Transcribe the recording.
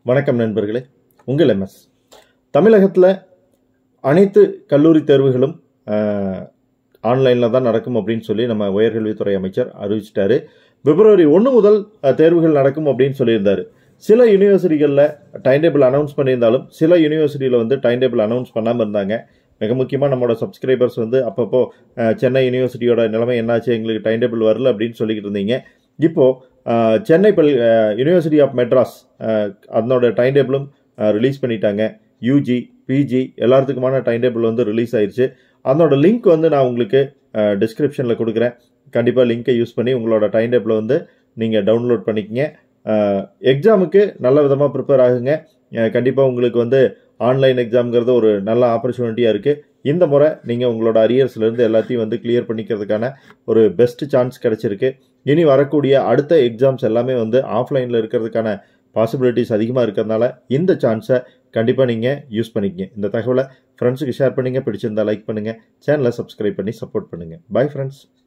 வணக்கம் நண்பர்களே உங்கள் எம்எஸ் தமிழகத்தில் அனைத்து கல்லூரி தேர்வுகளும் ஆன்லைனில் தான் நடக்கும் அப்படின்னு சொல்லி நம்ம உயர்கல்வித்துறை அமைச்சர் அறிவிச்சிட்டாரு பிப்ரவரி ஒன்று முதல் அஹ், தேர்வுகள் நடக்கும் அப்படின்னு சொல்லியிருந்தாரு சில யூனிவர்சிட்டிகளில் டைம் டேபிள் அனௌன்ஸ் பண்ணியிருந்தாலும் சில யூனிவர்சிட்டியில் வந்து டைம் டேபிள் அனௌன்ஸ் பண்ணாமல் இருந்தாங்க மிக முக்கியமாக நம்மளோட சப்ஸ்கிரைபர்ஸ் வந்து அப்பப்போ அஹ், சென்னை யூனிவர்சிட்டியோட நிலைமை என்னாச்சு எங்களுக்கு டைம் டேபிள் வரல அப்படின்னு சொல்லிக்கிட்டு இருந்தீங்க இப்போது சென்னை பல் யூனிவர்சிட்டி ஆஃப் மெட்ராஸ் அஹ், அதனோட டைம் டேபிளும் ரிலீஸ் பண்ணிட்டாங்க யூஜி பிஜி எல்லாத்துக்குமான டைம் டேபிள் வந்து ரிலீஸ் ஆயிருச்சு அதனோட லிங்க் வந்து நான் உங்களுக்கு டிஸ்கிரிப்ஷனில் கொடுக்குறேன் கண்டிப்பாக லிங்க்கை யூஸ் பண்ணி உங்களோட டைம் டேபிளை வந்து நீங்கள் டவுன்லோட் பண்ணிக்கங்க எக்ஸாமுக்கு நல்ல விதமாக ப்ரிப்பேர் ஆகுங்க கண்டிப்பாக உங்களுக்கு வந்து ஆன்லைன் எக்ஸாம்ங்கிறது ஒரு நல்ல ஆப்பர்ச்சுனிட்டியாக இருக்குது இந்த முறை நீங்கள் உங்களோட அரியர்ஸ்லேருந்து எல்லாத்தையும் வந்து கிளியர் பண்ணிக்கிறதுக்கான ஒரு பெஸ்ட் சான்ஸ் கிடச்சிருக்கு இனி வரக்கூடிய அடுத்த எக்ஸாம்ஸ் எல்லாமே வந்து ஆஃப்லைனில் இருக்கிறதுக்கான பாசிபிலிட்டிஸ் அதிகமாக இருக்கிறதுனால இந்த சான்ஸை கண்டிப்பாக நீங்கள் யூஸ் பண்ணிக்கங்க இந்த தகவலை ஃப்ரெண்ட்ஸுக்கு ஷேர் பண்ணுங்கள் பிடிச்சிருந்தா லைக் பண்ணுங்கள் சேனலை சப்ஸ்கிரைப் பண்ணி சப்போர்ட் பண்ணுங்கள் பை ஃப்ரெண்ட்ஸ்